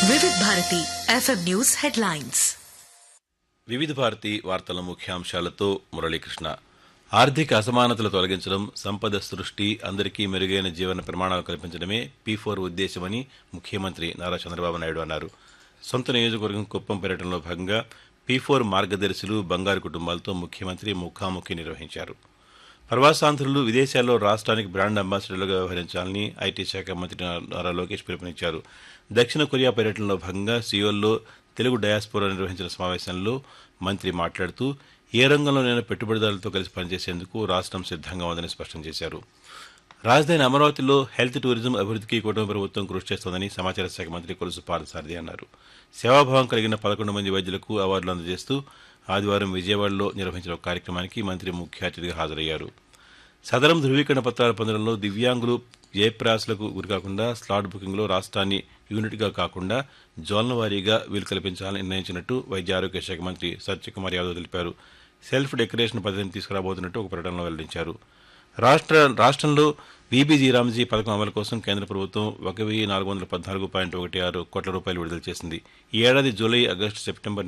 వివిధ Bharati FM news headlines వివిధ భారతి వార్తల ముఖ్యాంశాలతో మురళీకృష్ణ ఆర్థిక అసమానతలు తొలగించడం సంపద సృష్టి అందరికీ మెరుగైన జీవన ప్రమాణాలు కల్పించడమే పీ ఫోర్ ఉద్దేశమని ముఖ్యమంత్రి నారా చంద్రబాబు నాయుడు అన్నారు సొంత నియోజకవర్గం కుప్పం పర్యటనలో భాగంగా పీ ఫోర్ మార్గదర్శులు బంగారు కుటుంబాలతో ముఖ్యమంత్రి ముఖాముఖి నిర్వహించారు ప్రవాసాంధ్రులు విదేశాల్లో రాష్ట్రానికి బ్రాండ్ అంబాసిడర్లుగా వ్యవహరించాలని ఐటీ శాఖ మంత్రి నారా లోకేష్ పిలుపునిచ్చారు దక్షిణ కొరియా పర్యటనలో భాగంగా సియోల్లో తెలుగు డయాస్పోరా నిర్వహించిన సమావేశంలో మంత్రి మాట్లాడుతూ ఏ రంగంలోనైనా పెట్టుబడిదారులతో కలిసి పనిచేసేందుకు రాష్ట్రం సిద్ధంగా ఉందని స్పష్టం చేశారు రాజధాని అమరావతిలో హెల్త్ టూరిజం అభివృద్ధికి కుటుంబ ప్రభుత్వం కృషి చేస్తోందని సమాచార శాఖ మంత్రి కొలుసు పార్థసారథి అన్నారు సేవాభావం కలిగిన పదకొండు మంది వైద్యులకు అవార్డులు అందజేస్తూ ఆదివారం విజయవాడలో నిర్వహించిన ఒక కార్యక్రమానికి మంత్రి ముఖ్య అతిథిగా హాజరయ్యారు సదరం ధృవీకరణ పత్రాలు పొందడంలో దివ్యాంగులు జయప్రాసలకు గురికాకుండా స్లాట్ బుకింగ్లో రాష్ట్రాన్ని యూనిట్గా కాకుండా జోన్ల వారీగా వీలు కల్పించాలని నిర్ణయించినట్టు వైద్య ఆరోగ్య శాఖ మంత్రి సత్యకుమార్ యాదవ్ తెలిపారు సెల్ఫ్ డెకరేషన్ పద్ధతిని తీసుకురాబోతున్నట్టు ఒక ప్రకటనలో వెల్లడించారు రాష్ట్ర రాష్ట్రంలో బీబీజీ రామ్జీ పథకం అమలు కోసం కేంద్ర ప్రభుత్వం ఒక వెయ్యి నాలుగు వందల పద్నాలుగు పాయింట్ ఒకటి ఆరు కోట్ల రూపాయలు విడుదల చేసింది ఈ ఏడాది జూలై ఆగస్టు సెప్టెంబర్